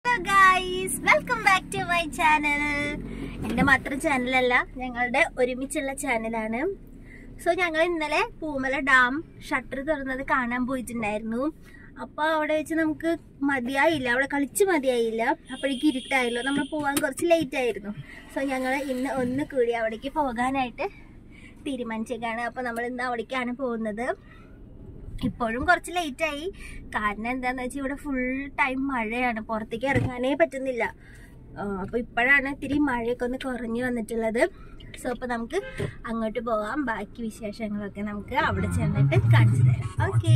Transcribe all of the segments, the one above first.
hello guys welcome back to my channel എൻ്റെ മാത്രം ചാനലല്ല ഞങ്ങളുടെ ഒരുമിച്ചുള്ള ചാനലാണ് സോ ഞങ്ങൾ ഇന്നലെ പൂമല ഡാം ഷട്ടർ തുറന്നത് കാണാൻ പോയിട്ടുണ്ടായിരുന്നു അപ്പോൾ അവിടെ വെച്ച് നമുക്ക് മതിയായില്ല അവിടെ കളിച്ച് മതിയായില്ല അപ്പോഴേക്ക് ഇരുട്ടായല്ലോ നമ്മൾ പോകാൻ കുറച്ച് ലേറ്റ് ആയിരുന്നു സോ ഞങ്ങൾ ഇന്ന് ഒന്ന് കൂടി അവിടേക്ക് പോകാനായിട്ട് തീരുമാനിച്ചേക്കാണ് അപ്പോൾ നമ്മൾ ഇന്ന് അവിടേക്കാണ് പോകുന്നത് ഇപ്പോഴും കുറച്ച് ലേറ്റ് ആയി കാരണം എന്താന്ന് വെച്ചാൽ ഇവിടെ ഫുൾ ടൈം മഴയാണ് പുറത്തേക്ക് ഇറങ്ങാനേ പറ്റുന്നില്ല ആ, അപ്പൊ ഇപ്പോഴാണ് ഇത്തിരി മഴയൊക്കെ ഒന്ന് കുറഞ്ഞു വന്നിട്ടുള്ളത് സോ അപ്പൊ നമുക്ക് അങ്ങോട്ട് പോവാം ബാക്കി വിശേഷങ്ങളൊക്കെ നമുക്ക് അവിടെ ചെന്നിട്ട് കാണിച്ചു തരാം ഓക്കേ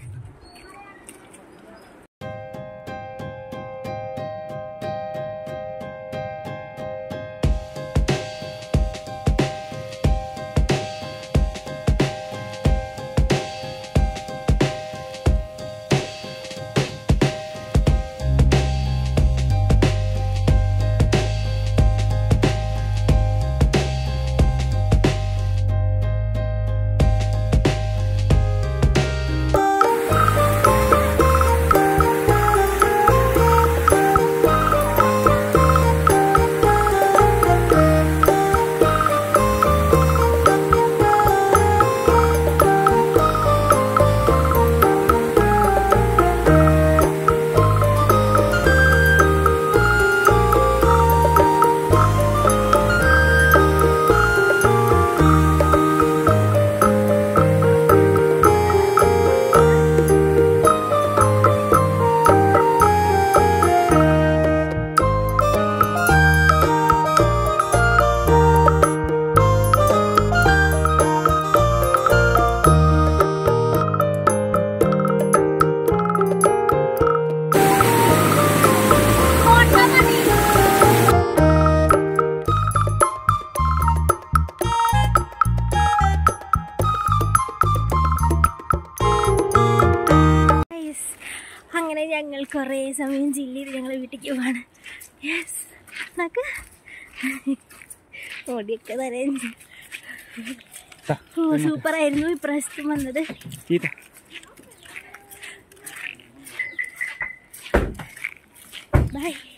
Guys, അങ്ങനെ ഞങ്ങൾ കുറേ സമയം ജില്ലയിൽ ഞങ്ങൾ വീട്ടിലേക്ക് പോവാണ് യെസ് നോക്ക് ഓടിയൊക്കെ തരാൻ ഓ സൂപ്പർ ആയിരുന്നു ഇപ്രാവശ്യം വന്നത് ബൈ